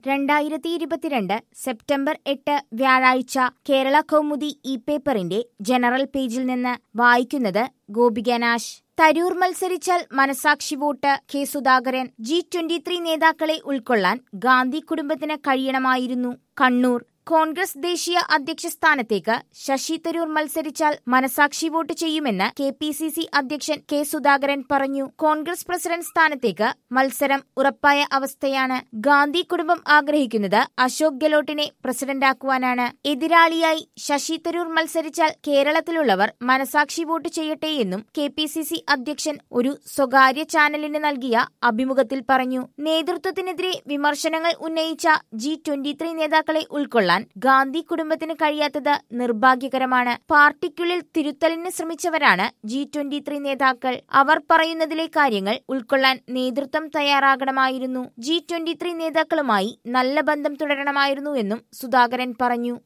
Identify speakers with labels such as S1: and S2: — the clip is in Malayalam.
S1: രണ്ടായിരത്തി ഇരുപത്തിരണ്ട് സെപ്റ്റംബർ എട്ട് വ്യാഴാഴ്ച കേരള കൗമുദി ഇ പേപ്പറിന്റെ ജനറൽ പേജിൽ നിന്ന് വായിക്കുന്നത് ഗോപികനാശ് തരൂർ മത്സരിച്ചാൽ മനസാക്ഷി vote K Sudhakaran G twenty three നേതാക്കളെ ഉൾക്കൊള്ളാൻ ഗാന്ധി കുടുംബത്തിന് കഴിയണമായിരുന്നു കണ്ണൂർ കോൺഗ്രസ് ദേശീയ അധ്യക്ഷ സ്ഥാനത്തേക്ക് ശശി തരൂർ മത്സരിച്ചാൽ മനസാക്ഷി വോട്ട് ചെയ്യുമെന്ന് കെ പി സി സി അധ്യക്ഷൻ കെ സുധാകരൻ പറഞ്ഞു കോൺഗ്രസ് പ്രസിഡന്റ് സ്ഥാനത്തേക്ക് മത്സരം ഉറപ്പായ അവസ്ഥയാണ് ഗാന്ധി കുടുംബം ആഗ്രഹിക്കുന്നത് അശോക് ഗെലോട്ടിനെ പ്രസിഡന്റാക്കുവാനാണ് എതിരാളിയായി ശശി തരൂർ മത്സരിച്ചാൽ കേരളത്തിലുള്ളവർ മനസാക്ഷി വോട്ട് ചെയ്യട്ടെയെന്നും കെ പി സി സി അധ്യക്ഷൻ ഒരു സ്വകാര്യ ചാനലിന് നൽകിയ അഭിമുഖത്തിൽ പറഞ്ഞു നേതൃത്വത്തിനെതിരെ വിമർശനങ്ങൾ ഉന്നയിച്ച ജി ട്വന്റി ത്രീ നേതാക്കളെ ഉൾക്കൊള്ളാൻ ഗാന്ധി കുടുംബത്തിന് കഴിയാത്തത് നിർഭാഗ്യകരമാണ് പാർട്ടിക്കുള്ളിൽ തിരുത്തലിന് ശ്രമിച്ചവരാണ് ജി ട്വന്റി ത്രീ നേതാക്കൾ അവർ പറയുന്നതിലെ കാര്യങ്ങൾ ഉൾക്കൊള്ളാൻ നേതൃത്വം തയ്യാറാകണമായിരുന്നു ജി ട്വന്റി ത്രീ നേതാക്കളുമായി നല്ല ബന്ധം തുടരണമായിരുന്നുവെന്നും സുധാകരൻ പറഞ്ഞു